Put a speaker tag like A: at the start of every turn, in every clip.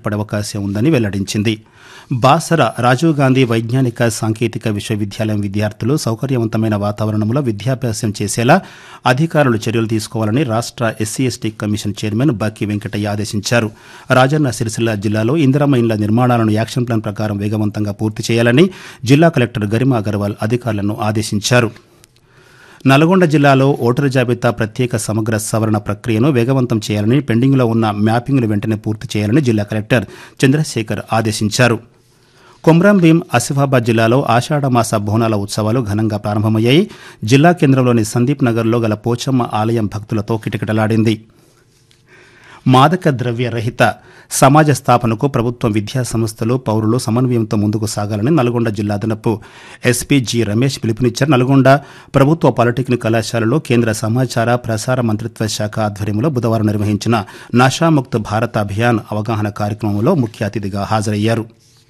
A: ఏర్పడే అవకాశం ఉందని వెల్లడించింది బాసర రాజీవ్ గాంధీ వైజ్ఞానిక సాంకేతిక విశ్వవిద్యాలయం విద్యార్థులు సౌకర్యవంతమైన వాతావరణంలో విద్యాభ్యాసం చేసేలా అధికారులు చర్యలు తీసుకోవాలని రాష్ట్ర SC ST commission chairman Bakki Venkataiah ఆదేశించారు రాజన్న సిరిసిల్ల జిల్లాలో ఇందిరమ్మ ఇండ్ల నిర్మాణాలను యాక్షన్ ప్లాన్ ప్రకారం వేగవంతంగా పూర్తి చేయాలని జిల్లా కలెక్టర్ గరిమా అగర్వాల్ అధికారులను ఆదేశించారు నల్గొండ జిల్లాలో ఓటరు జాబితా ప్రత్యేక సమగ్ర సవరణ ప్రక్రియను వేగవంతం చేయాలని పెండింగ్లో ఉన్న మ్యాపింగ్ను వెంటనే పూర్తి చేయాలని జిల్లా కలెక్టర్ చంద్రశేఖర్ ఆదేశించారు కొమ్రంభీం ఆసిఫాబాద్ జిల్లాలో ఆషాఢమాస బోనాల ఉత్సవాలు ఘనంగా ప్రారంభమయ్యాయి జిల్లా కేంద్రంలోని సందీప్ నగర్లో గల పోచమ్మ ఆలయం భక్తులతో కిటకిటలాడింది మాదక ద్రవ్య రహిత సమాజ స్థాపనకు ప్రభుత్వం విద్యా సంస్థలు పౌరులు సమన్వయంతో ముందుకు సాగాలని నల్గొండ జిల్లా అదనపు ఎస్పీ జి రమేష్ పిలుపునిచ్చారు నల్గొండ ప్రభుత్వ పాలిటెక్నిక్ కళాశాలలో కేంద్ర సమాచార ప్రసార మంత్రిత్వ శాఖ ఆధ్వర్యంలో బుధవారం నిర్వహించిన నషాముక్త్ భారత్ అభియాన్ అవగాహన కార్యక్రమంలో ముఖ్య అతిథిగా హాజరయ్యారు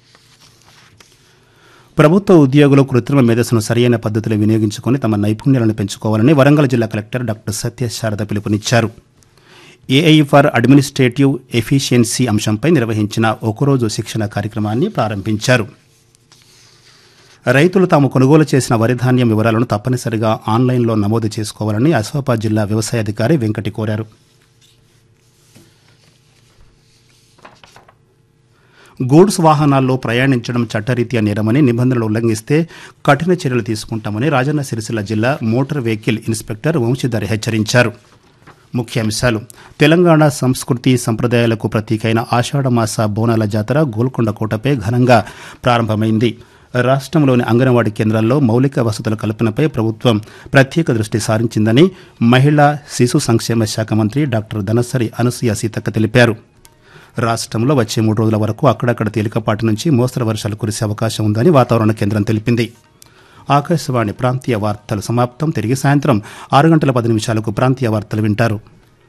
A: ప్రభుత్వ ఉద్యోగులు కృత్రిమ మేధస్సును సరియైన పద్ధతిలో వినియోగించుకుని తమ నైపుణ్యాలను పెంచుకోవాలని వరంగల్ జిల్లా కలెక్టర్ డాక్టర్ సత్యశారద పిలుపునిచ్చారు ఏఐ ఫర్ అడ్మినిస్ట్రేటివ్ ఎఫిషియన్సీ అంశంపై నిర్వహించిన ఒకరోజు శిక్షణ కార్యక్రమాన్ని ప్రారంభించారు రైతులు తాము కొనుగోలు చేసిన వరి ధాన్యం వివరాలను తప్పనిసరిగా ఆన్లైన్లో నమోదు చేసుకోవాలని అసిఫాబాద్ జిల్లా వ్యవసాయ అధికారి వెంకటి కోరారు గూడ్స్ వాహనాల్లో ప్రయాణించడం చట్టరీత్యా నేరమని నిబంధనలు ఉల్లంఘిస్తే కఠిన చర్యలు తీసుకుంటామని రాజన్న సిరిసిల్ల జిల్లా మోటార్ వెహికల్ ఇన్స్పెక్టర్ వంశీధర్ హెచ్చరించారు ముఖ్యాంశాలు తెలంగాణ సంస్కృతి సంప్రదాయాలకు ప్రతీకైన ఆషాఢమాస బోనాల జాతర గోల్కొండ కోటపై ఘనంగా ప్రారంభమైంది రాష్ట్రంలోని అంగన్వాడీ కేంద్రాల్లో మౌలిక వసతుల కల్పనపై ప్రభుత్వం ప్రత్యేక దృష్టి సారించిందని మహిళా శిశు సంక్షేమ శాఖ మంత్రి డాక్టర్ ధనసరి అనసూయ సీతక్క తెలిపారు రాష్ట్రంలో వచ్చే మూడు రోజుల వరకు అక్కడక్కడ తేలికపాటి నుంచి మోస్తరు వర్షాలు కురిసే అవకాశం ఉందని వాతావరణ కేంద్రం తెలిపింది ఆకాశవాణి ప్రాంతీయ వార్తలు సమాప్తం తిరిగి సాయంత్రం ఆరు గంటల పది నిమిషాలకు ప్రాంతీయ వార్తలు వింటారు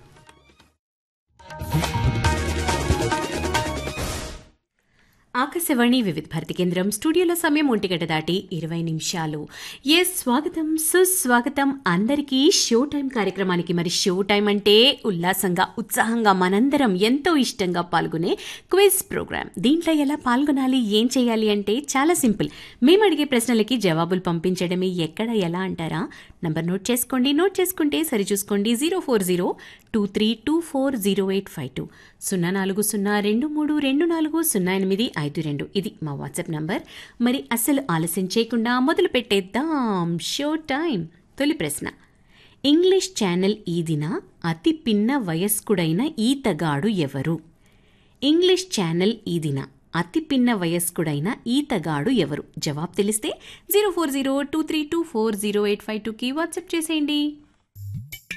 B: ఆకాశవాణి వివిధ భారతి కేంద్రం స్టూడియోలో సమయం ఒంటిగంట దాటి ఇరవై నిమిషాలు ఎస్ స్వాగతం సుస్వాగతం అందరికీ షో టైం కార్యక్రమానికి మరి షో టైం అంటే ఉల్లాసంగా ఉత్సాహంగా మనందరం ఎంతో ఇష్టంగా పాల్గొనే క్విజ్ ప్రోగ్రామ్ దీంట్లో ఎలా పాల్గొనాలి ఏం చేయాలి అంటే చాలా సింపుల్ మేము అడిగే ప్రశ్నలకి జవాబులు పంపించడమే ఎక్కడ ఎలా అంటారా నంబర్ నోట్ చేసుకోండి నోట్ చేసుకుంటే సరిచూసుకోండి zero four zero two three two four zero eight five two సున్నా నాలుగు సున్నా రెండు మూడు రెండు నాలుగు సున్నా ఎనిమిది ఐదు రెండు ఇది మా వాట్సాప్ నంబర్ మరి అసలు ఆలస్యం చేయకుండా మొదలు పెట్టేద్దాం షో టైం తొలి ప్రశ్న ఇంగ్లీష్ ఛానల్ ఈ దిన అతి పిన్న వయస్కుడైన ఈతగాడు ఎవరు ఇంగ్లీష్ ఛానల్ ఈ దిన అతి పిన్న వయస్కుడైన ఈతగాడు ఎవరు జవాబు తెలిస్తే zero four zero two three two four zero eight five టూకి వాట్సాప్ చేసేయండి